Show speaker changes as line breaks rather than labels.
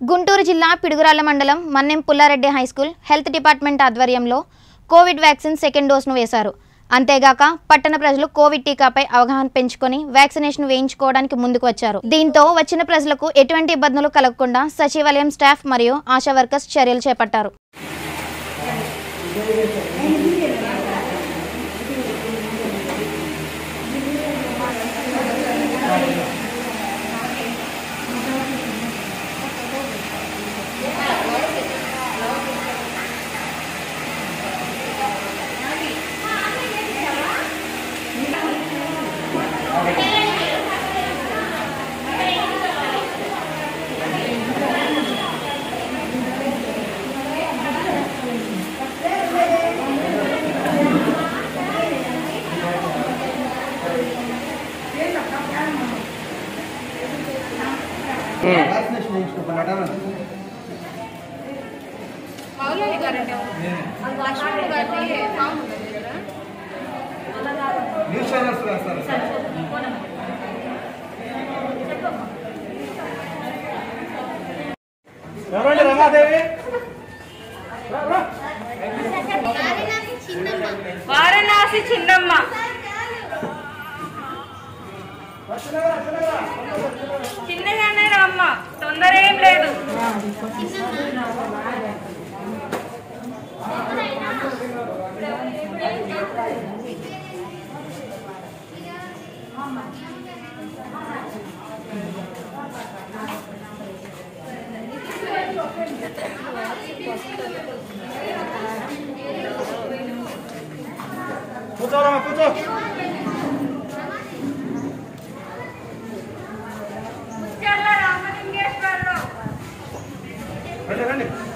గుంటూరు జిల్లా పిడుగురాళ్ల మండలం Mannem Pullareddy high school health department ఆధ్వర్యంలో కోవిడ్ వ్యాక్సిన్ సెకండ్ డోస్ను వేశారు అంతేగాక పట్టణ ప్రజలు కోవిడ్ టీకాపై అవగాహన పెంచుకొని వ్యాక్సినేషన్ వేయించుకోవడానికి ముందుకు వచ్చారు దీంతో వచ్చిన ప్రజలకు ఎటువంటి ఇబ్బందులు కలగకుండా సచివాలయం స్టాఫ్ మరియు ఆశా వర్కర్స్ చర్యలు చేపట్టారు
వ్యాక్సినేషన్ వేయించుకోకుండా
మౌలవి గారండి లక్ష్మణ్ గారిది ఫామ్ ఉంది కదా
న్యూస్ ఛానల్స్ వేస్తారు సార్ ఎవరండి రమాదేవి
వారణాసి చిన్నమ్మ చిన్నగానే రమ్మ తొందర ఏం లేదు
కూర్చోరమ్మా కూర్చో
ముత్యాల రామలింగేశ్వరరావు
రండి రండి